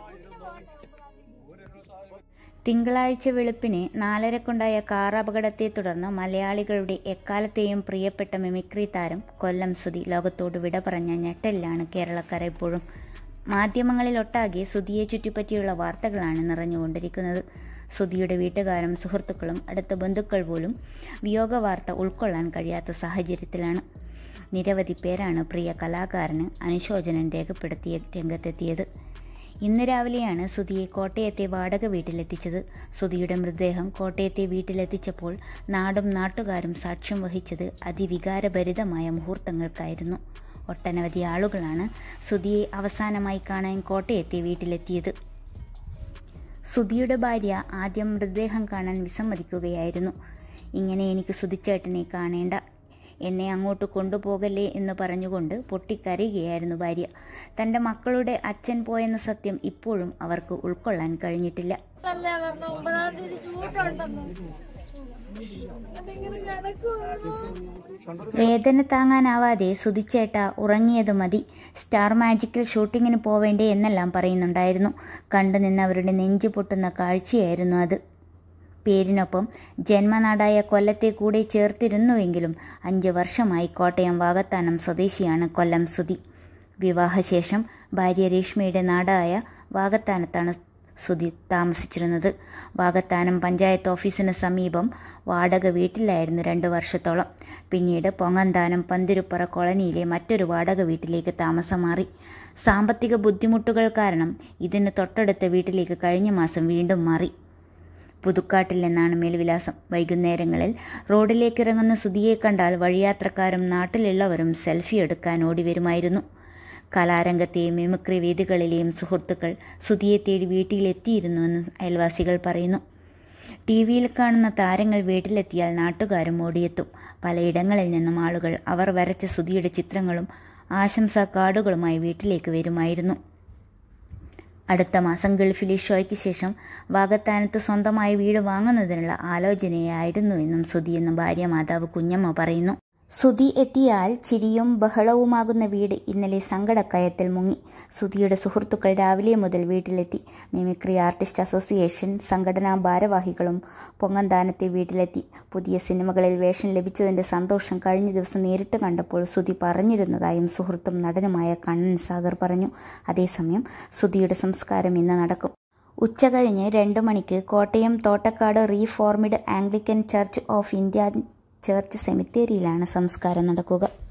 തിങ്കളാഴ്ച വെളുപ്പിന് നാലരക്കുണ്ടായ കാർ അപകടത്തെ തുടർന്ന് മലയാളികളുടെ എക്കാലത്തെയും പ്രിയപ്പെട്ട മിമിക്രി താരം കൊല്ലം സുധി ലോകത്തോട് വിട പറഞ്ഞ ഞെട്ടലിലാണ് കേരളക്കാർ എപ്പോഴും മാധ്യമങ്ങളിലൊട്ടാകെ സുധിയെ ചുറ്റിപ്പറ്റിയുള്ള വാർത്തകളാണ് നിറഞ്ഞുകൊണ്ടിരിക്കുന്നത് സുധിയുടെ വീട്ടുകാരും സുഹൃത്തുക്കളും അടുത്ത ബന്ധുക്കൾ പോലും വിയോഗ വാർത്ത ഉൾക്കൊള്ളാൻ കഴിയാത്ത സാഹചര്യത്തിലാണ് നിരവധി പേരാണ് പ്രിയ കലാകാരന് അനുശോചനം രേഖപ്പെടുത്തിയ രംഗത്തെത്തിയത് ഇന്ന് രാവിലെയാണ് സുധിയെ കോട്ടയത്തെ വാടക വീട്ടിലെത്തിച്ചത് സുധിയുടെ മൃതദേഹം കോട്ടയത്തെ വീട്ടിലെത്തിച്ചപ്പോൾ നാടും നാട്ടുകാരും സാക്ഷ്യം വഹിച്ചത് അതിവികാരഭരിതമായ മുഹൂർത്തങ്ങൾക്കായിരുന്നു ഒട്ടനവധി ആളുകളാണ് സുധിയെ അവസാനമായി കാണാൻ കോട്ടയത്തെ വീട്ടിലെത്തിയത് സുധിയുടെ ഭാര്യ ആദ്യം മൃതദേഹം കാണാൻ വിസമ്മതിക്കുകയായിരുന്നു ഇങ്ങനെ എനിക്ക് സുധിച്ചേട്ടനെ കാണേണ്ട എന്നെ അങ്ങോട്ട് കൊണ്ടുപോകല്ലേ എന്ന് പറഞ്ഞുകൊണ്ട് പൊട്ടിക്കരയുകയായിരുന്നു ഭാര്യ തൻ്റെ മക്കളുടെ അച്ഛൻ പോയെന്ന സത്യം ഇപ്പോഴും അവർക്ക് ഉൾക്കൊള്ളാൻ കഴിഞ്ഞിട്ടില്ല അല്ലേ പറഞ്ഞ ഒമ്പതാം തീയതി ഷൂട്ടുണ്ടെന്ന് അതിങ്ങനെ കിടക്കുവാണ് വേദന താങ്ങാനാവാതെ സുധിച്ചേട്ട ഉറങ്ങിയത് മതി സ്റ്റാർ മാജിക്കിൽ ഷൂട്ടിങ്ങിന് പോവേണ്ടേ എന്നെല്ലാം പറയുന്നുണ്ടായിരുന്നു കണ്ടുനിന്നവരുടെ നെഞ്ചു പൊട്ടുന്ന കാഴ്ചയായിരുന്നു അത് പേരിനൊപ്പം ജന്മനാടായ കൊല്ലത്തെ കൂടെ ചേർത്തിരുന്നുവെങ്കിലും അഞ്ച് വർഷമായി കോട്ടയം വാകത്താനം സ്വദേശിയാണ് കൊല്ലം സുധി വിവാഹശേഷം ഭാര്യ രേഷ്മയുടെ നാടായ വാകത്താനത്താണ് സുധി താമസിച്ചിരുന്നത് വാകത്താനം പഞ്ചായത്ത് ഓഫീസിന് സമീപം വാടക വീട്ടിലായിരുന്നു രണ്ട് വർഷത്തോളം പിന്നീട് പൊങ്ങന്താനം പന്തിരുപ്പുറ കോളനിയിലെ മറ്റൊരു വാടക വീട്ടിലേക്ക് താമസം മാറി സാമ്പത്തിക ബുദ്ധിമുട്ടുകൾ കാരണം ഇതിന് തൊട്ടടുത്ത വീട്ടിലേക്ക് കഴിഞ്ഞ മാസം വീണ്ടും മാറി പുതുക്കാട്ടിൽ നിന്നാണ് മേൽവിലാസം വൈകുന്നേരങ്ങളിൽ റോഡിലേക്ക് ഇറങ്ങുന്ന സുധിയെ കണ്ടാൽ വഴിയാത്രക്കാരും നാട്ടിലുള്ളവരും സെൽഫി എടുക്കാൻ ഓടിവരുമായിരുന്നു കലാരംഗത്തെയും മിമിക്രി വേദികളിലെയും സുഹൃത്തുക്കൾ സുധിയെ തേടി വീട്ടിലെത്തിയിരുന്നുവെന്ന് അയൽവാസികൾ പറയുന്നു ടി വിയിൽ കാണുന്ന താരങ്ങൾ വീട്ടിലെത്തിയാൽ നാട്ടുകാരും ഓടിയെത്തും പലയിടങ്ങളിൽ നിന്നും ആളുകൾ അവർ വരച്ച സുധിയുടെ ചിത്രങ്ങളും ആശംസാ കാർഡുകളുമായി വീട്ടിലേക്ക് വരുമായിരുന്നു അടുത്ത മാസം ഗൾഫിലെ ഷോയ്ക്ക് ശേഷം വാഗത്താനത്ത് സ്വന്തമായി വീട് വാങ്ങുന്നതിനുള്ള ആലോചനയായിരുന്നു എന്നും സുധി എന്നും ഭാര്യ മാതാവ് കുഞ്ഞമ്മ പറയുന്നു സുധി എത്തിയാൽ ചിരിയും ബഹളവുമാകുന്ന വീട് ഇന്നലെ സങ്കടക്കയത്തിൽ മുങ്ങി സുധിയുടെ സുഹൃത്തുക്കൾ രാവിലെ മുതൽ വീട്ടിലെത്തി മിമിക്രി ആർട്ടിസ്റ്റ് അസോസിയേഷൻ സംഘടനാ ഭാരവാഹികളും പൊങ്ങന്താനത്തെ വീട്ടിലെത്തി പുതിയ സിനിമകളിൽ വേഷം ലഭിച്ചതിന്റെ സന്തോഷം കഴിഞ്ഞ ദിവസം നേരിട്ട് കണ്ടപ്പോൾ സുധി പറഞ്ഞിരുന്നതായും സുഹൃത്തും നടനുമായ കണ്ണൻ സാഗർ പറഞ്ഞു അതേസമയം സുധിയുടെ സംസ്കാരം ഇന്ന് നടക്കും ഉച്ചകഴിഞ്ഞ് രണ്ട് മണിക്ക് Kottayam Thottakkad reformed Anglican church of India church സെമിത്തേരിയിലാണ് സംസ്കാരം നടക്കുക